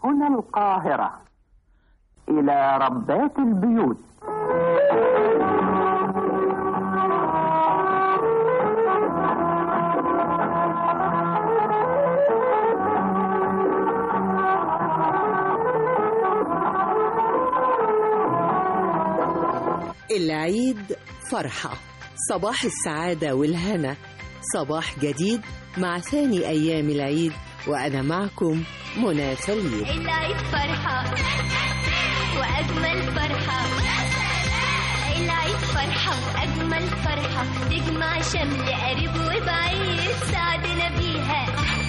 هنا القاهرة إلى ربات البيوت العيد فرحة صباح السعادة والهنا صباح جديد مع ثاني أيام العيد وأنا معكم منى خليل العيد فرحة وأجمل فرحة العيد فرحة وأجمل فرحة تجمع شمل قريب وبعيد سعدنا بيها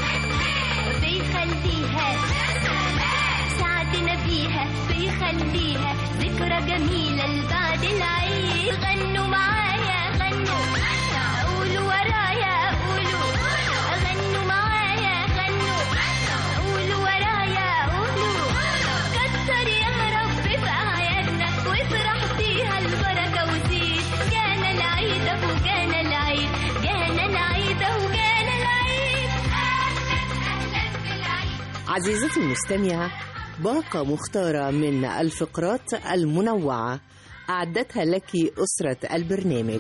بيخليها سعدنا بيها بيخليها ذكرى جميلة لبعد العيد غنوا معايا غنوا قولوا ورايا قولوا غنوا معايا غنوا قولوا ورايا قولوا كتر يا رب في أعيادنا وافرح فيها البركة وزيد جانا العيد أهو جانا العيد جانا العيد أهو جانا العيد أهلا أهلا بالعيد عزيزتي المستمعة باقة مختارة من الفقرات المنوعة أعدتها لك أسرة البرنامج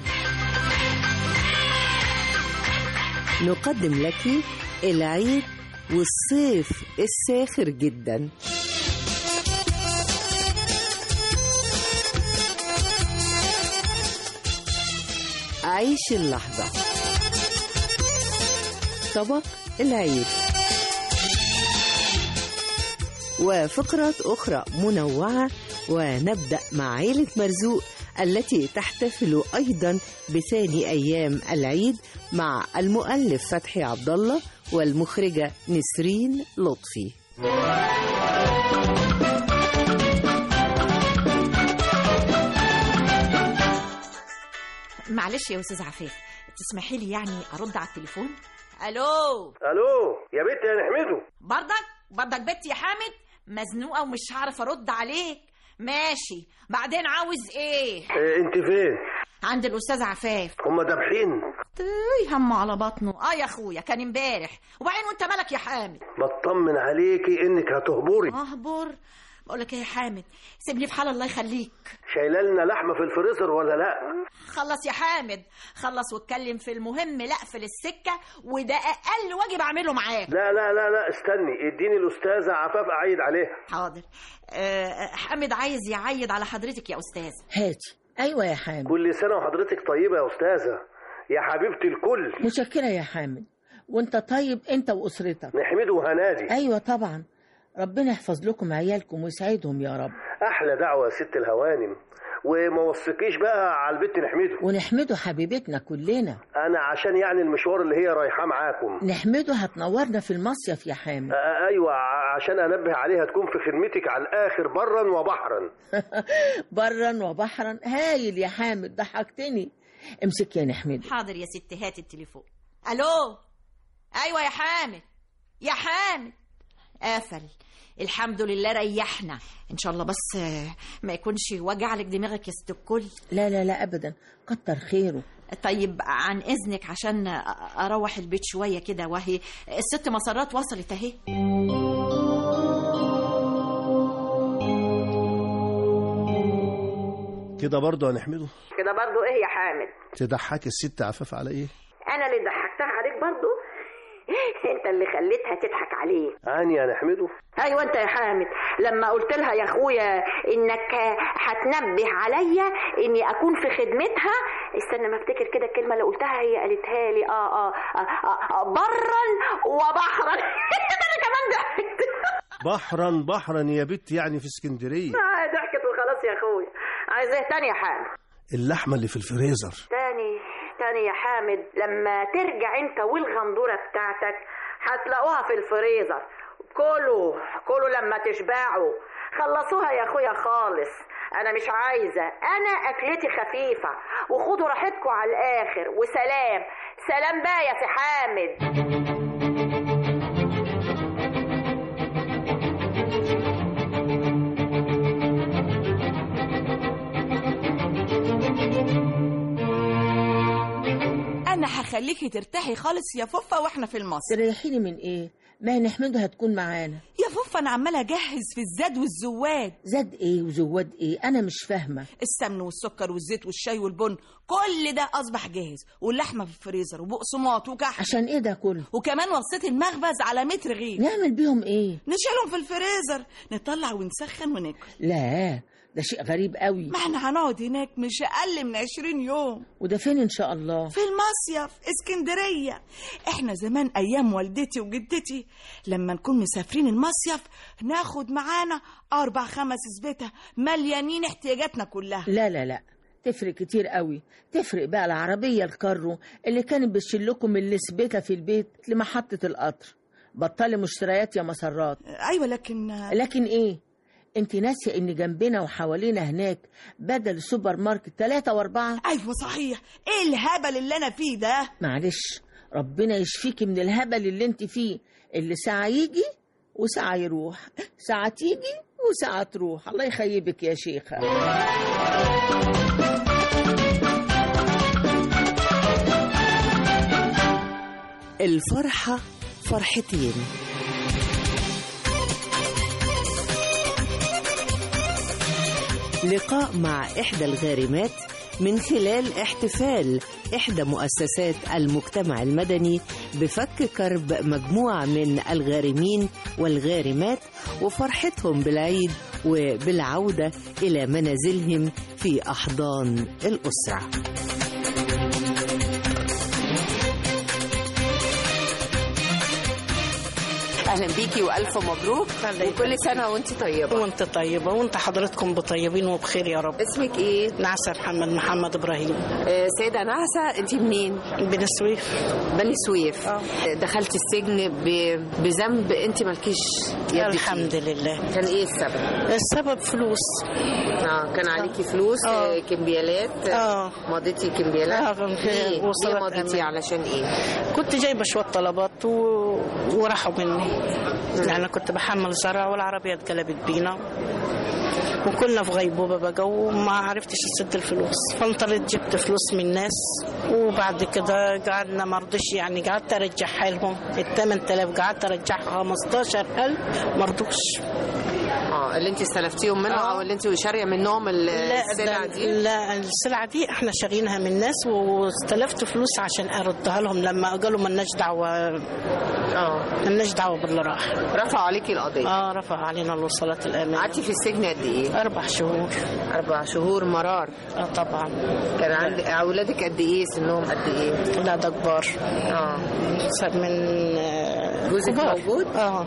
نقدم لك العيد والصيف الساخر جدا عيش اللحظة طبق العيد وفقرات أخرى منوعة ونبدأ مع عيلة مرزوق التي تحتفل أيضا بثاني أيام العيد مع المؤلف فتحي عبد الله والمخرجة نسرين لطفي معلش يا استاذ عفاف تسمحي لي يعني ارد على التليفون الو الو يا بنت يا نحمده برضك برضك بنتي يا حامد مزنوقه ومش هعرف ارد عليك ماشي بعدين عاوز ايه إيه انت فين عند الاستاذ عفاف هما دابحين طي هم على بطنه اه يا اخويا كان امبارح وبعدين وانت مالك يا حامد بطمن عليكي انك هتهبري اهبر بقول لك ايه يا حامد سيبني في حال الله يخليك شايله لنا لحمه في الفريزر ولا لا خلص يا حامد خلص واتكلم في المهم لاقفل السكه وده اقل واجب اعمله معاك لا لا لا لا استني اديني الاستاذه عفاف اعيد عليها حاضر آه حامد عايز يعيد على حضرتك يا استاذ هاتي ايوه يا حامد كل سنه وحضرتك طيبه يا استاذه يا حبيبتي الكل متشكره يا حامد وانت طيب انت واسرتك نحمده وهنادي ايوه طبعا ربنا يحفظ لكم عيالكم ويسعدهم يا رب احلى دعوه يا ست الهوانم وما وصكيش بقى على البت نحمده ونحمده حبيبتنا كلنا انا عشان يعني المشوار اللي هي رايحاه معاكم نحمده هتنورنا في المصيف يا حامد آه، ايوه ع- عشان انبه عليها تكون في خدمتك على الاخر برا وبحرا برا وبحرا هايل يا حامد ضحكتني امسك يا نحمده حاضر يا ست هات التليفون الو ايوه يا حامد يا حامد قفل الحمد لله ريحنا ان شاء الله بس آه، ما يكونش وجع لك دماغك يا ست الكل لا لا لا ابدا كتر خيره طيب عن اذنك عشان أ- اروح البيت شويه كده وهي الست مسارات وصلت اهي كده برضه هنحمده كده برضو ايه يا حامد تضحك الست عفاف على ايه انا اللي ضحكتها عليك برضو انت اللي خليتها تضحك عليك اني يا نحمده ايوه انت يا حامد لما قلت لها يا اخويا انك هتنبه عليا اني اكون في خدمتها استنى ما افتكر كده الكلمه اللي قلتها هي قالتها لي اه اه, آه, آه, آه برا وبحرا انا كمان ضحكت بحرا بحرا يا بت يعني في اسكندريه آه، ضحكت وخلاص يا اخويا عايز ايه تاني يا حامد اللحمه اللي في الفريزر تاني تاني يا حامد لما ترجع انت والغندورة بتاعتك هتلاقوها في الفريزر كلوا كلوا لما تشبعوا خلصوها يا اخويا خالص انا مش عايزة انا اكلتي خفيفة وخدوا راحتكم على الاخر وسلام سلام بقى يا سي حامد انا هخليكي ترتاحي خالص يا فوفا واحنا في المصر تريحيني من ايه ما هي نحمده هتكون معانا يا فوفا انا عماله اجهز في الزاد والزواد زاد ايه وزواد ايه انا مش فاهمه السمن والسكر والزيت والشاي والبن كل ده اصبح جاهز واللحمه في الفريزر وبقسماط وكحك عشان ايه ده كله وكمان وصيت المخبز على متر غير نعمل بيهم ايه نشيلهم في الفريزر نطلع ونسخن وناكل لا ده شيء غريب قوي ما احنا هنقعد هناك مش اقل من عشرين يوم وده فين ان شاء الله في المصيف اسكندرية احنا زمان ايام والدتي وجدتي لما نكون مسافرين المصيف ناخد معانا اربع خمس زبتة مليانين احتياجاتنا كلها لا لا لا تفرق كتير قوي تفرق بقى العربية الكارو اللي كانت بتشيلكم اللي سبتها في البيت لمحطة القطر بطلي مشتريات يا مسرات ايوه لكن لكن ايه انت ناسية ان جنبنا وحوالينا هناك بدل سوبر ماركت ثلاثة واربعة ايوه صحيح ايه الهبل اللي انا فيه ده معلش ربنا يشفيكي من الهبل اللي انت فيه اللي ساعة يجي وساعة يروح ساعة تيجي وساعة تروح الله يخيبك يا شيخة الفرحة فرحتين لقاء مع إحدى الغارمات من خلال احتفال إحدى مؤسسات المجتمع المدني بفك كرب مجموعة من الغارمين والغارمات وفرحتهم بالعيد وبالعودة إلى منازلهم في أحضان الأسرة اهلا بيكي والف مبروك وكل سنه وانت طيبه وانت طيبة وانت حضرتكم بطيبين وبخير يا رب اسمك ايه نعسة محمد محمد ابراهيم آه، سيده نعسه انت منين بن سويف بني سويف آه. دخلتي السجن ب- بذنب انت مالكيش يد فيه. الحمد لله كان ايه السبب السبب فلوس اه كان عليكي فلوس آه. آه، كمبيالات اه مضيتي كمبيالات آه، ليه ليه وصلت مضيتي أمان. علشان ايه كنت جايبة شوية طلبات و... وراحوا مني يعني أنا كنت بحمل زرع والعربية اتقلبت بينا وكنا في غيبوبة بقى وما عرفتش اسد الفلوس فانطلت جبت فلوس من ناس وبعد كده قعدنا ما رضوش يعني قعدت ارجعها لهم ال 8000 قعدت ارجعها 15000 ما رضوش اه اللي انت استلفتيهم منهم آه. او اللي انت شاريه منهم ال- لا السلع ده- دي لا السلعة دي احنا شارينها من ناس واستلفت فلوس عشان اردها لهم لما قالوا ملناش دعوة اه ملناش دعوة باللي راح رفعوا عليكي القضيه اه رفع علينا الوصلات الأمان قعدتي في السجن قد ايه أربع شهور اربع شهور مرار اه طبعا كان عندك اولادك قد ايه سنهم قد ايه لا ده كبار اه صار من آه، جوزك كبار. موجود؟ اه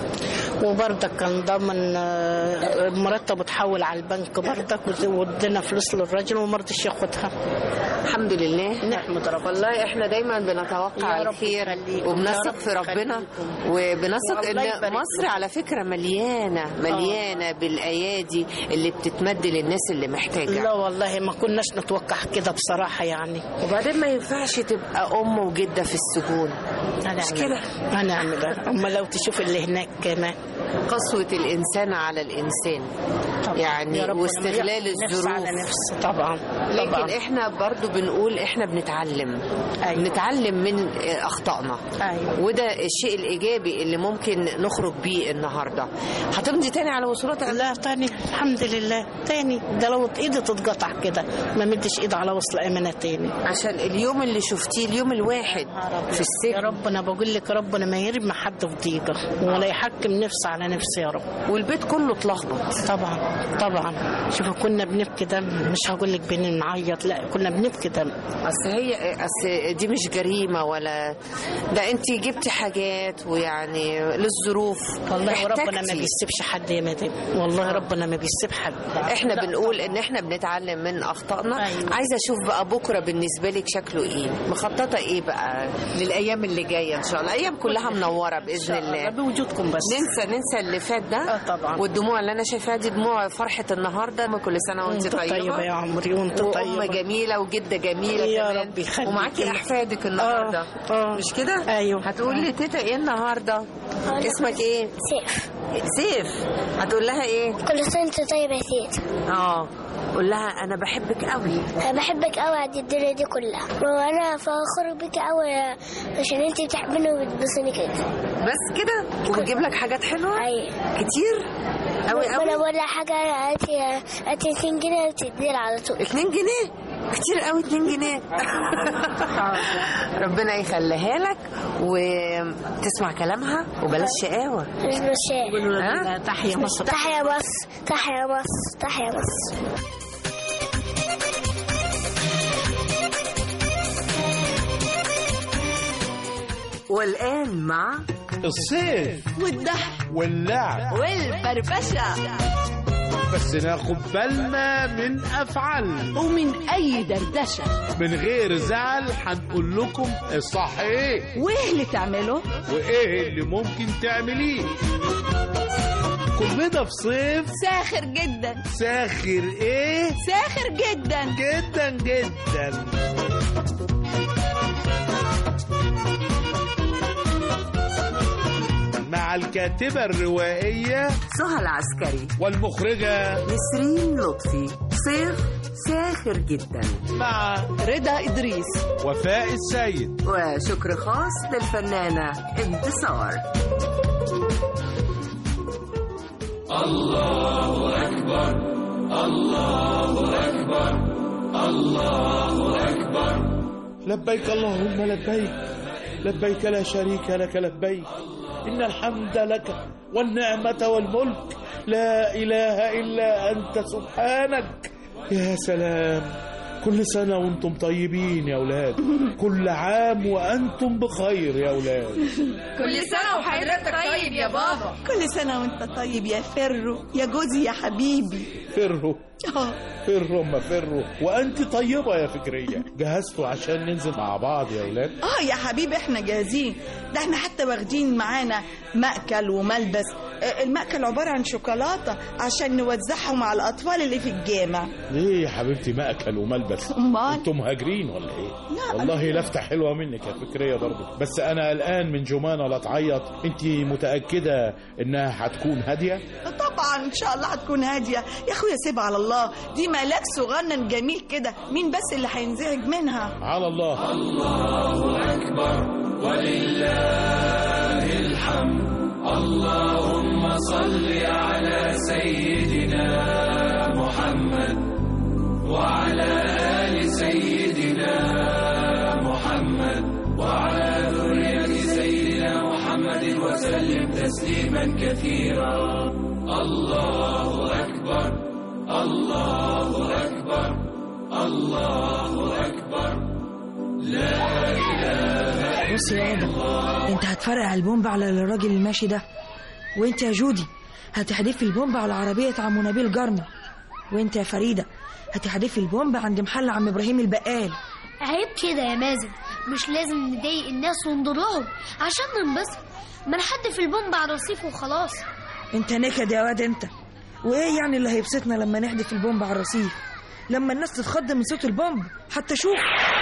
وبرضك كان ضامن آه، مرتب تحول على البنك برضك ودينا فلوس للراجل وما رضيش ياخدها الحمد لله نحمد ربنا والله احنا دايما بنتوقع يا رب الخير يخليكم. وبنثق يا رب في ربنا يخليكم. وبنثق والله ان يبارك مصر لك. على فكره مليانه مليانه بالايادي اللي بتتمد للناس اللي محتاجه لا والله ما كناش نتوقع كده بصراحة يعني وبعدين ما ينفعش تبقى ام وجده في السجون مش كده. هنعمل أما لو تشوف اللي هناك كمان قسوه الانسان على الانسان يعني يا رب واستغلال أنا نفس الظروف على نفس طبعا لكن طبعا احنا برضو بنقول احنا بنتعلم أيوة. بنتعلم من اخطائنا أيوة. وده الشيء الايجابي اللي ممكن نخرج بيه النهارده هتمضي تاني على وصولات لا تاني الحمد لله تاني ده لو ايدي تتقطع كده ما مدش ايد على وصل امانه تاني عشان اليوم اللي شفتيه اليوم الواحد في يا السجن رب انا بقول لك ربنا ما يرمي حد في ضيقه ولا يحكم نفسه على نفسه يا رب والبيت كله اتلخبط طبعا طبعا شوفوا كنا بنبكي دم مش هقول لك بنعيط لا كنا بنبكي دم اصل هي اصل دي مش جريمه ولا ده انت جبتي حاجات ويعني للظروف والله ربنا ما احتجتي. بيسيبش حد يا مدام والله ربنا ما بيسيب حد احنا لا، بنقول ان احنا بنتعلم من اخطائنا أيوة. عايزه اشوف بقى بكره بالنسبه لك شكله ايه مخططه ايه بقى للايام اللي جايه ان شاء الله ايام كلها منوره باذن الله بوجودكم بس ننسى ننسى اللي فات ده آه طبعا. والدموع اللي انا شايفاها دي دموع فرحه النهارده كل سنه وانت وانت طيبه طيبه يا عمري وانت وام طيبه جميله وجده جميله يا كمان رب يخليك. ومعاكي احفادك النهارده آه. مش كده ايوه هتقولي لتيتا ايه النهارده اسمك ايه سيف سيف هتقول لها ايه كل سنة وانت طيب يا تيتا اه قول لها انا بحبك قوي أنا بحبك قوي على الدنيا دي كلها وأنا فخور بيك قوي عشان انت بتحبني وبتبصني كده بس كده وبتجيب لك حاجات حلوه أيوة كتير قوي أنا قوي بقول لها حاجة هاتي هاتي 2 جنيه وتديني على طول 2 جنيه كتير قوي 2 جنيه ربنا يخليها لك وتسمع كلامها وبلاش شقاوه مش مشاء ها؟ تحيا مصر تحيا مصر تحيا مصر تحيا مصر والان مع الصيف والضحك واللعب والفرفشة بس ناخد بالنا من أفعال ومن أي دردشة من غير زعل هنقول لكم الصح ايه وإيه اللي تعمله؟ وايه اللي ممكن تعمليه كلنا في صيف ساخر جدا ساخر ايه ساخر جدا جدا جدا مع الكاتبة الروائية سهى العسكري والمخرجة نسرين لطفي صيف ساخر جدا مع رضا إدريس وفاء السيد وشكر خاص للفنانة انتصار لبيك اللهم لبيك لبيك لا شريك لك لبيك إن الحمد لك والنعمة والملك لا إله إلا أنت سبحانك يا سلام كل سنة وانتم طيبين يا أولاد كل عام وأنتم بخير يا أولاد كل سنة وحضرتك طيب يا بابا كل سنة وانت طيب يا فرو يا جوزي يا حبيبي فروا آه. فروا ما فروا وأنت طيبة يا فكرية جهزتوا عشان ننزل مع بعض يا أولاد اه يا حبيبي احنا جاهزين ده احنا حتى واخدين معانا مأكل وملبس آه، المأكل عبارة عن شوكولاتة عشان نوزعهم على الأطفال اللي في الجامع ليه يا حبيبتي مأكل وملبس أمال انتم مهاجرين ولا ايه لا، والله لفتة حلوة منك يا فكرية برضه بس انا قلقان من جمانة لا تعيط انت متأكدة انها هتكون هادية طبعا ان شاء الله هتكون هادية يا اخويا سيب على الله دي ملاك صغنن جميل كده مين بس اللي هينزعج منها على الله بص يا ادم انت هتفرقع البومب على الراجل الماشي ده وانت يا جودي هتحدفي البومب على عربية عم نبيل جارنا وانت يا فريدة هتحدفي البومب عند محل عم ابراهيم البقال عيب كده يا مازن مش لازم نضايق الناس ونضرهم عشان ننبسط ما نحدف البومب على الرصيف وخلاص انت نكد يا واد انت وايه يعني اللي هيبسطنا لما نحدف البومب على الرصيف لما الناس تتخض من صوت البومب حتى شوف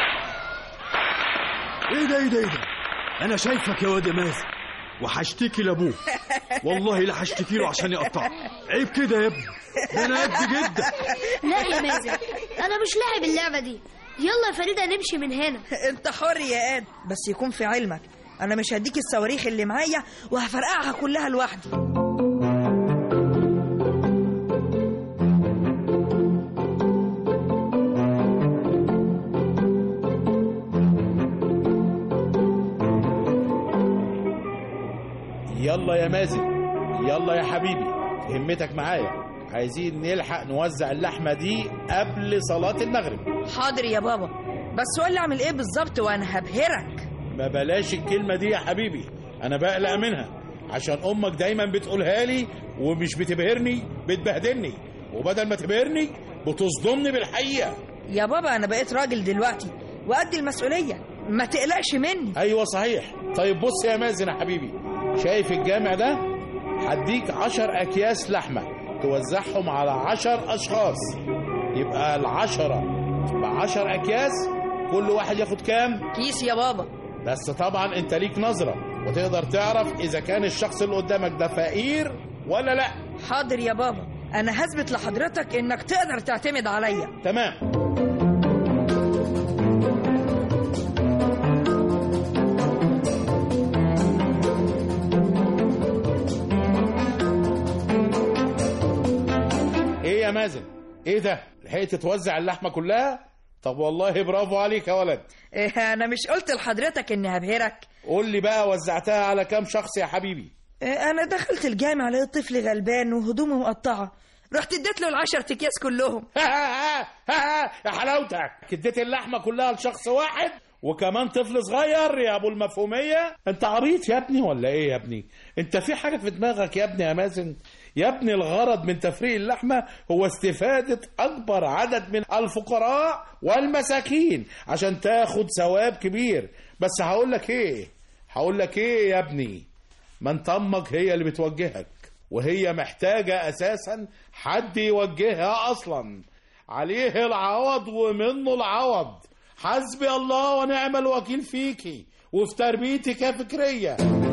ايه ده ايه ده ايه ده انا شايفك يا واد يا مازن وهشتكي لابوك والله لا هشتكي له عشان يقطعك عيب كده يا ابني ده انا قد جدا لا يا مازن انا مش لاعب اللعبه دي يلا يا فريده نمشي من هنا انت حر يا اد بس يكون في علمك انا مش هديك الصواريخ اللي معايا وهفرقعها كلها لوحدي يلا يا مازن يلا يا حبيبي همتك معايا عايزين نلحق نوزع اللحمة دي قبل صلاة المغرب حاضر يا بابا بس قول لي اعمل ايه بالظبط وانا هبهرك ما بلاش الكلمة دي يا حبيبي أنا بقلق منها عشان أمك دايما بتقولها لي ومش بتبهرني بتبهدلني وبدل ما تبهرني بتصدمني بالحقيقة يا بابا انا بقيت راجل دلوقتي وقد المسؤوليه ما تقلقش مني أيوة صحيح طيب بص يا مازن يا حبيبي شايف الجامع ده هديك عشر أكياس لحمة توزعهم على عشر أشخاص يبقى العشرة بعشر أكياس كل واحد ياخد كام؟ كيس يا بابا بس طبعا انت ليك نظرة وتقدر تعرف اذا كان الشخص اللي قدامك ده فقير ولا لا حاضر يا بابا انا هثبت لحضرتك انك تقدر تعتمد عليا تمام ايه يا مازن ايه ده لحقت توزع اللحمه كلها طب والله برافو عليك يا ولد إيه انا مش قلت لحضرتك اني هبهرك قول لي بقى وزعتها على كام شخص يا حبيبي إيه انا دخلت الجامع لقيت طفل غلبان وهدومه مقطعه رحت اديت له العشر اكياس كلهم يا حلاوتك اديت اللحمه كلها لشخص واحد وكمان طفل صغير يا ابو المفهوميه انت عبيط يا ابني ولا ايه يا ابني انت في حاجه في دماغك يا ابني يا مازن يا ابني الغرض من تفريق اللحمه هو استفاده اكبر عدد من الفقراء والمساكين عشان تاخد ثواب كبير بس هقول لك ايه هقول لك ايه يا ابني ما انت امك هي اللي بتوجهك وهي محتاجه اساسا حد يوجهها اصلا عليه العوض ومنه العوض حسبي الله ونعم الوكيل فيكي وفي تربيتك يا فكريه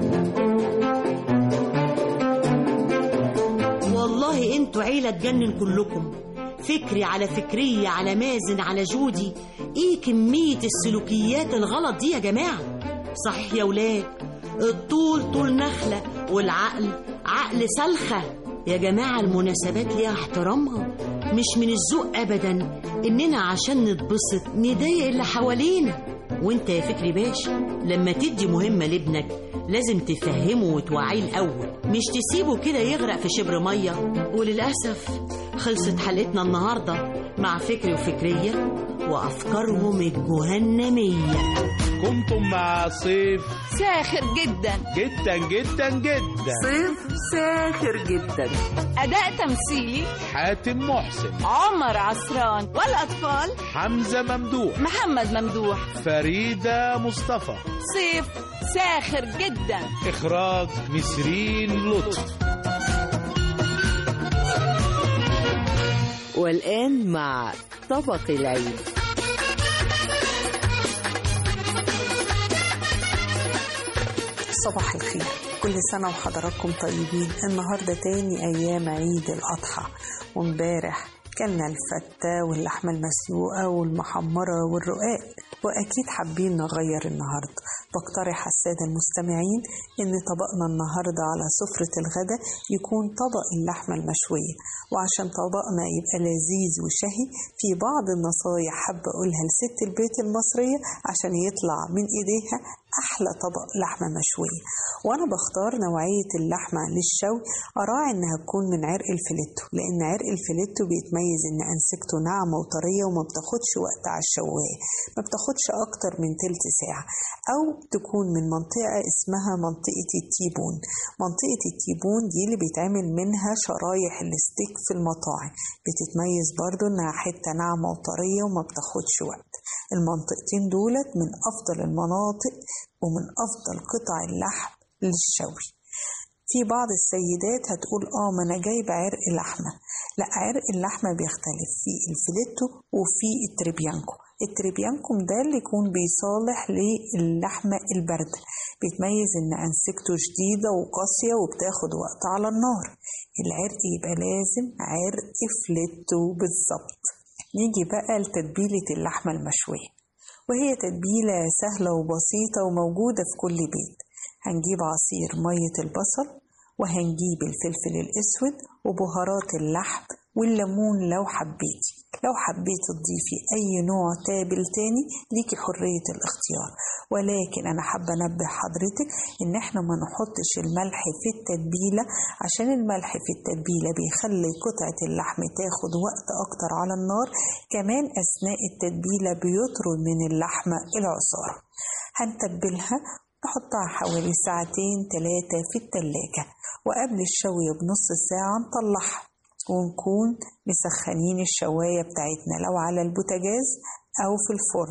والله انتوا عيلة تجنن كلكم فكري على فكرية على مازن على جودي ايه كمية السلوكيات الغلط دي يا جماعة صحيح يا ولاد الطول طول نخلة والعقل عقل سلخة يا جماعة المناسبات ليها احترامها مش من الذوق أبدا إننا عشان نتبسط نضايق اللي حوالينا وانت يا فكري باشا لما تدي مهمة لابنك لازم تفهمه وتوعيه الأول مش تسيبه كده يغرق في شبر مية وللأسف خلصت حلقتنا النهاردة مع فكري وفكرية وأفكارهم الجهنمية كنتم مع صيف ساخر جدا جدا جدا جدا صيف ساخر جدا أداء تمثيلي حاتم محسن عمر عصران والأطفال حمزة ممدوح محمد ممدوح فريدة مصطفى صيف ساخر جدا إخراج نسرين لطف والآن مع طبق العيد صباح الخير كل سنة وحضراتكم طيبين النهاردة تاني أيام عيد الأضحى وامبارح كلنا الفتة واللحمة المسلوقة والمحمرة والرقاق وأكيد حابين نغير النهاردة بقترح على السادة المستمعين إن طبقنا النهاردة على سفرة الغداء يكون طبق اللحمة المشوية وعشان طبقنا يبقى لذيذ وشهي في بعض النصايح حابة أقولها لست البيت المصرية عشان يطلع من إيديها أحلى طبق لحمة مشوية وأنا بختار نوعية اللحمة للشوي أراعي إنها تكون من عرق الفليتو لأن عرق الفليتو بيتميز إن أنسجته ناعمة وطرية وما بتاخدش وقت على الشواية ما بتاخدش أكتر من تلت ساعة أو تكون من منطقة اسمها منطقة التيبون منطقة التيبون دي اللي بيتعمل منها شرايح الستيك في المطاعم بتتميز برضو إنها حتة ناعمة وطرية وما بتاخدش وقت المنطقتين دولت من أفضل المناطق ومن أفضل قطع اللحم للشوي في بعض السيدات هتقول اه ما انا جايبه عرق لحمه لا عرق اللحمه بيختلف في الفيليتو وفي التريبيانكو التريبيانكو ده اللي يكون بيصالح للحمه البارده بيتميز ان انسجته شديده وقاسيه وبتاخد وقت على النار العرق يبقى لازم عرق فليتو بالظبط نيجي بقى لتتبيله اللحمه المشويه وهي تتبيله سهله وبسيطه وموجوده في كل بيت هنجيب عصير مية البصل وهنجيب الفلفل الأسود وبهارات اللحم والليمون لو حبيتي لو حبيت تضيفي أي نوع تابل تاني ليكي حرية الاختيار ولكن أنا حابة أنبه حضرتك إن إحنا ما نحطش الملح في التتبيلة عشان الملح في التتبيلة بيخلي قطعة اللحم تاخد وقت أكتر على النار كمان أثناء التتبيلة بيطرد من اللحمة العصارة هنتبلها نحطها حوالي ساعتين تلاتة في التلاجة وقبل الشوي بنص ساعة نطلعها ونكون مسخنين الشواية بتاعتنا لو على البوتاجاز أو في الفرن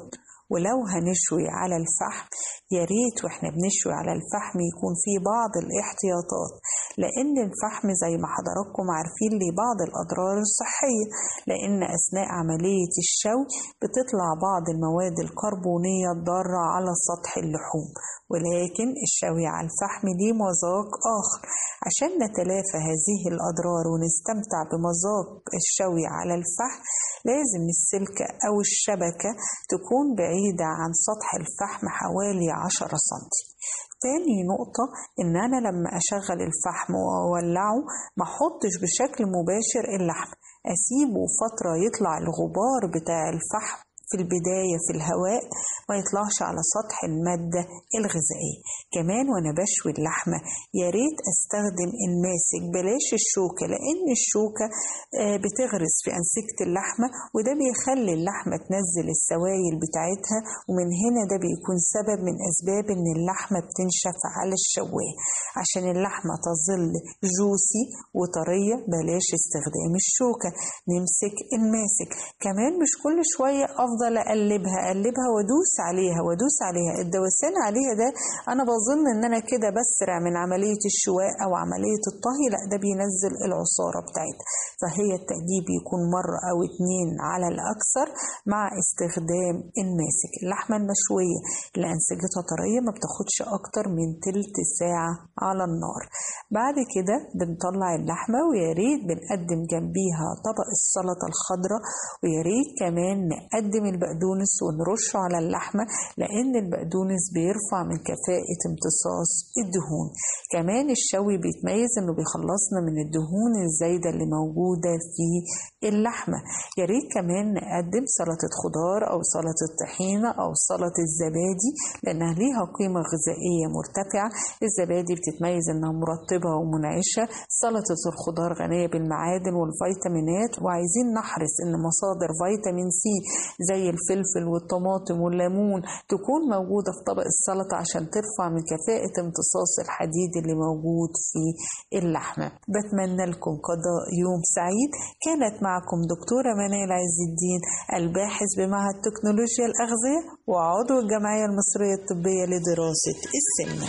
ولو هنشوي على الفحم يا ريت واحنا بنشوي على الفحم يكون في بعض الاحتياطات لأن الفحم زي ما حضراتكم عارفين ليه بعض الأضرار الصحية لأن أثناء عملية الشوي بتطلع بعض المواد الكربونية الضارة على سطح اللحوم ولكن الشوي على الفحم ليه مذاق آخر عشان نتلافى هذه الأضرار ونستمتع بمذاق الشوي على الفحم لازم السلكة أو الشبكة تكون بعيدة عن سطح الفحم حوالي عشرة سنتي تاني نقطة إن أنا لما أشغل الفحم وأولعه ما أحطش بشكل مباشر اللحم أسيبه فترة يطلع الغبار بتاع الفحم في البداية في الهواء ما يطلعش على سطح المادة الغذائية كمان وأنا بشوي اللحمة يا ريت أستخدم الماسك بلاش الشوكة لأن الشوكة آه، بتغرس في أنسجة اللحمة وده بيخلي اللحمة تنزل السوائل بتاعتها ومن هنا ده بيكون سبب من أسباب إن اللحمة بتنشف على الشواية عشان اللحمة تظل جوسي وطرية بلاش استخدام الشوكة نمسك الماسك كمان مش كل شوية أفضل أقلبها أقلبها وأدوس عليها وأدوس عليها الدوسان عليها ده أنا بظن إن أنا كده بسرع من عملية الشواء أو عملية الطهي لا ده بينزل العصارة بتاعتها فهي التأديب يكون مرة أو اتنين على الأكثر مع استخدام الماسك اللحمة المشوية اللي أنسجتها طرية ما بتاخدش أكتر من تلت ساعة على النار بعد كده بنطلع اللحمة ويا ريت بنقدم جنبيها طبق السلطة الخضراء ويا ريت كمان نقدم البقدونس ونرشه على اللحمة لأن البقدونس بيرفع من كفاءة امتصاص الدهون كمان الشوي بيتميز إنه بيخلصنا من الدهون الزايدة اللي موجودة في اللحمة يا ريت كمان نقدم سلطة خضار أو سلطة طحينة أو سلطة الزبادي لأنها ليها قيمة غذائية مرتفعة الزبادي بتتميز إنها مرطبة ومنعشة سلطة الخضار غنية بالمعادن والفيتامينات وعايزين نحرص إن مصادر فيتامين سي زي الفلفل والطماطم والليمون تكون موجودة في طبق السلطة عشان ترفع من كفاءة امتصاص الحديد اللي موجود في اللحمة بتمنى لكم قضاء يوم سعيد كانت معكم دكتورة منال عز الدين الباحث بمعهد تكنولوجيا الأغذية وعضو الجمعية المصرية الطبية لدراسة السمنة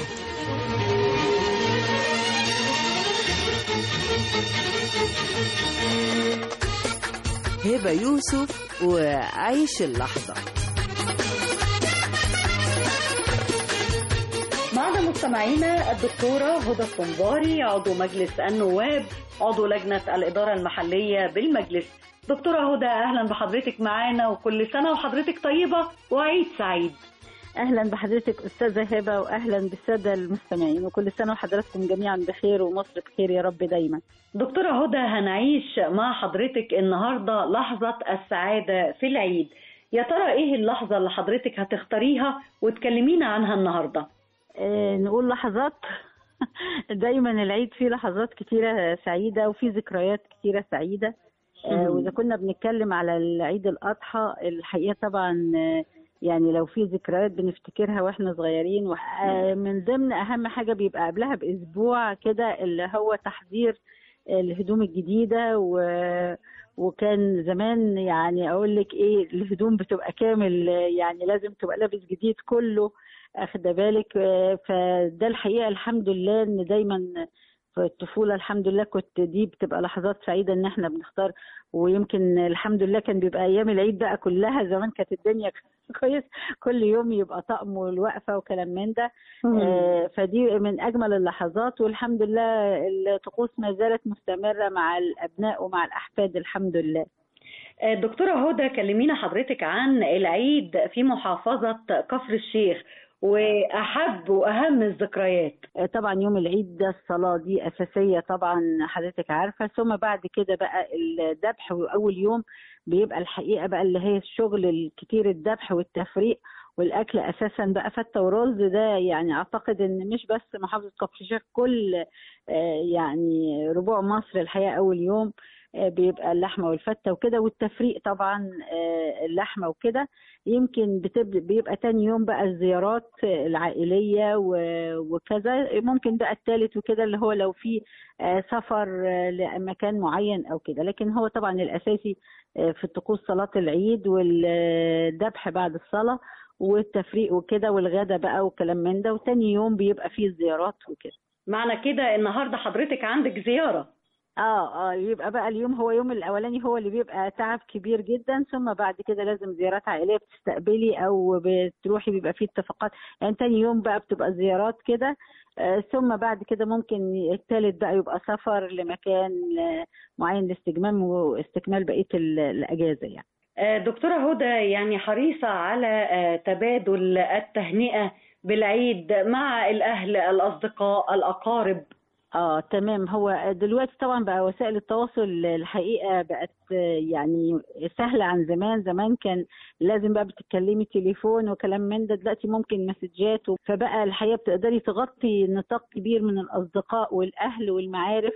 هبة يوسف وعيش اللحظة معنا مستمعينا الدكتورة هدى الصنباري عضو مجلس النواب عضو لجنة الإدارة المحلية بالمجلس دكتورة هدى أهلا بحضرتك معانا وكل سنة وحضرتك طيبة وعيد سعيد اهلا بحضرتك استاذه هبه واهلا بالساده المستمعين وكل سنه وحضراتكم جميعا بخير ومصر بخير يا رب دايما دكتورة هدى هنعيش مع حضرتك النهاردة لحظة السعادة في العيد يا ترى ايه اللحظة اللي حضرتك هتختاريها وتكلمينا عنها النهاردة آه نقول لحظات دايما العيد فيه لحظات كتيره سعيده وفيه ذكريات كتيره سعيده آه مم. واذا كنا بنتكلم على العيد الاضحى الحقيقه طبعا آه، يعني لو في ذكريات بنفتكرها واحنا صغيرين وح- آه، من ضمن اهم حاجه بيبقى قبلها باسبوع كده اللي هو تحضير الهدوم الجديده و وكان زمان يعني اقول لك ايه الهدوم بتبقى كامل آه، يعني لازم تبقى لابس جديد كله اخده بالك آه، فده الحقيقه الحمد لله ان دايما في الطفوله الحمد لله كنت دي بتبقى لحظات سعيده ان احنا بنختار ويمكن الحمد لله كان بيبقى ايام العيد بقى كلها زمان كانت الدنيا كويس كل يوم يبقى طقم والوقفه وكلام من ده مم. آه، فدي من اجمل اللحظات والحمد لله الطقوس ما زالت مستمره مع الابناء ومع الاحفاد الحمد لله آه، دكتورة هدى كلمينا حضرتك عن العيد في محافظة كفر الشيخ وأحب وأهم الذكريات آه، طبعا يوم العيد ده الصلاة دي أساسية طبعا حضرتك عارفة ثم بعد كده بقى الذبح وأول يوم بيبقى الحقيقة بقى اللي هي الشغل الكتير الذبح والتفريق والأكل أساسا بقى فتة ورز ده يعني أعتقد إن مش بس محافظة كفر الشيخ كل آه، يعني ربوع مصر الحقيقة أول يوم آه، بيبقى اللحمة والفتة وكده والتفريق طبعا آه، اللحمة وكده يمكن بتبدأ بيبقى تاني يوم بقى الزيارات العائلية و- وكذا ممكن بقى التالت وكده اللي هو لو في آه، سفر آه، لمكان معين أو كده لكن هو طبعا الأساسي آه، في الطقوس صلاة العيد والذبح بعد الصلاة والتفريق وكده والغدا بقى وكلام من ده وتاني يوم بيبقى فيه زيارات وكده معنى كده النهارده حضرتك عندك زياره اه اه يبقى بقى اليوم هو يوم الاولاني هو اللي بيبقى تعب كبير جدا ثم بعد كده لازم زيارات عائليه بتستقبلي او بتروحي بيبقى فيه اتفاقات يعني تاني يوم بقى بتبقى زيارات كده آه ثم بعد كده ممكن التالت بقى يبقى سفر لمكان آه، معين لاستجمام واستكمال بقيه ال- الاجازه يعني آه، دكتورة هدى يعني حريصة على آه، تبادل التهنئة بالعيد مع الأهل الأصدقاء الأقارب اه تمام هو دلوقتي طبعا بقى وسائل التواصل الحقيقه بقت آه، يعني سهله عن زمان زمان كان لازم بقى بتتكلمي تليفون وكلام من ده دلوقتي ممكن مسجات و- فبقى الحقيقه بتقدري تغطي نطاق كبير من الاصدقاء والاهل والمعارف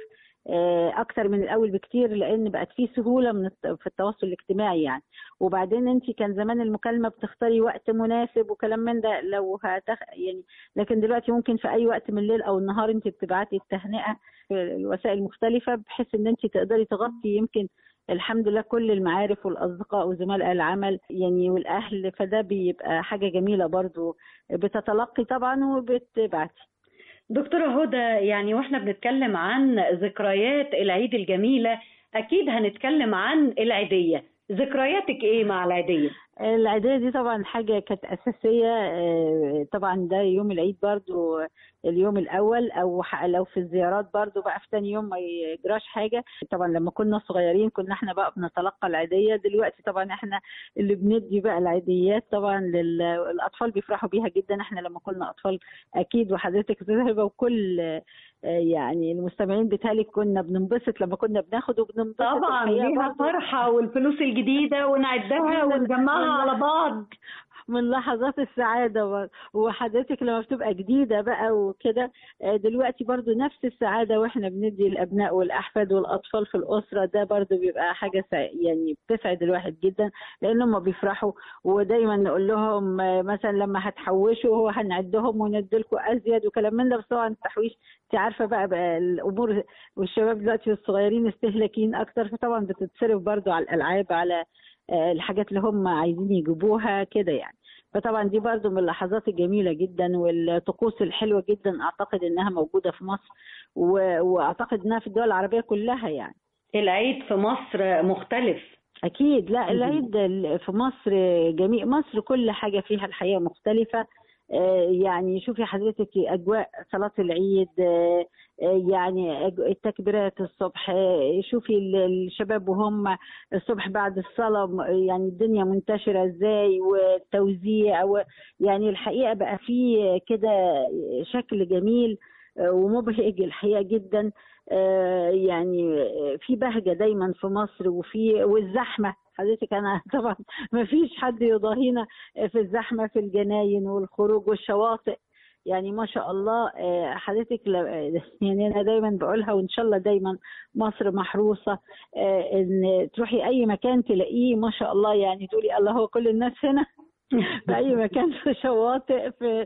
آه، اكتر من الاول بكتير لان بقت في سهوله من الت- في التواصل الاجتماعي يعني وبعدين انت كان زمان المكالمه بتختاري وقت مناسب وكلام من ده لو هتخ... يعني لكن دلوقتي ممكن في اي وقت من الليل او النهار انت بتبعتي التهنئه في الوسائل المختلفه بحيث ان انت تقدري تغطي يمكن الحمد لله كل المعارف والاصدقاء وزملاء العمل يعني والاهل فده بيبقى حاجه جميله برضو بتتلقي طبعا وبتبعتي دكتورة هدى يعني واحنا بنتكلم عن ذكريات العيد الجميلة أكيد هنتكلم عن العيدية ذكرياتك إيه مع العيدية؟ العيدية دي طبعا حاجة كانت أساسية آه، طبعا ده يوم العيد برضو اليوم الأول أو ح- لو في الزيارات برضو بقى في تاني يوم ما يجراش حاجة طبعا لما كنا صغيرين كنا احنا بقى بنتلقى العيدية دلوقتي طبعا احنا اللي بندي بقى العيديات طبعا للأطفال بيفرحوا بيها جدا احنا لما كنا أطفال أكيد وحضرتك زهبة وكل آه، يعني المستمعين بتهيألي كنا بننبسط لما كنا بناخد وبننبسط طبعا الحقيقة ليها برضو. فرحة والفلوس الجديدة ونعدها ونجمعها على بعض من لحظات السعادة و- وحضرتك لما بتبقى جديدة بقى وكده آه، دلوقتي برضو نفس السعادة واحنا بندي الأبناء والأحفاد والأطفال في الأسرة ده برضو بيبقى حاجة سع- يعني بتسعد الواحد جدا لأن هم بيفرحوا ودايما نقول لهم آه، مثلا لما هتحوشوا هو هنعدهم ونديلكم أزيد وكلام من ده بس طبعا التحويش انت عارفة بقى, بقى الأمور والشباب دلوقتي الصغيرين استهلاكيين أكتر فطبعا بتتصرف برضو على الألعاب على آه، الحاجات اللي هم عايزين يجيبوها كده يعني فطبعا دي برضو من اللحظات الجميلة جدا والطقوس الحلوة جدا أعتقد إنها موجودة في مصر و... وأعتقد إنها في الدول العربية كلها يعني العيد في مصر مختلف أكيد لا العيد ال- في مصر جميل مصر كل حاجة فيها الحقيقة مختلفة آه، يعني شوفي حضرتك أجواء صلاة العيد آه، آه، يعني أج- التكبيرات الصبح آه، شوفي ال- الشباب وهم الصبح بعد الصلاة م- يعني الدنيا منتشرة ازاي والتوزيع و- يعني الحقيقة بقى في كده شكل جميل آه، ومبهج الحقيقة جدا آه، يعني آه، في بهجة دايما في مصر وفي والزحمة حضرتك انا طبعا ما فيش حد يضاهينا في الزحمه في الجناين والخروج والشواطئ يعني ما شاء الله آه، حضرتك ل- آه، يعني انا دايما بقولها وان شاء الله دايما مصر محروسه آه، ان تروحي اي مكان تلاقيه ما شاء الله يعني تقولي الله هو كل الناس هنا في اي مكان في شواطئ في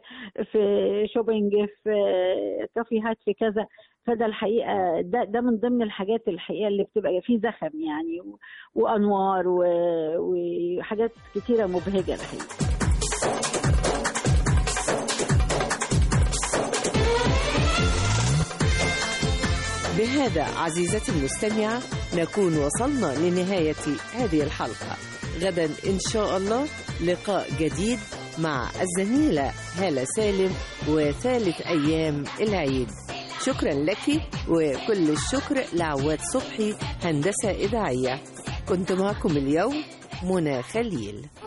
في شوبينج في كافيهات في كذا فده الحقيقه ده ده من ضمن الحاجات الحقيقه اللي بتبقى في زخم يعني و- وانوار و- وحاجات كتيره مبهجه الحقيقه بهذا عزيزتي المستمعة نكون وصلنا لنهاية هذه الحلقة غدا إن شاء الله لقاء جديد مع الزميلة هالة سالم وثالث أيام العيد شكرا لك وكل الشكر لعواد صبحي هندسة إذاعية كنت معكم اليوم منى خليل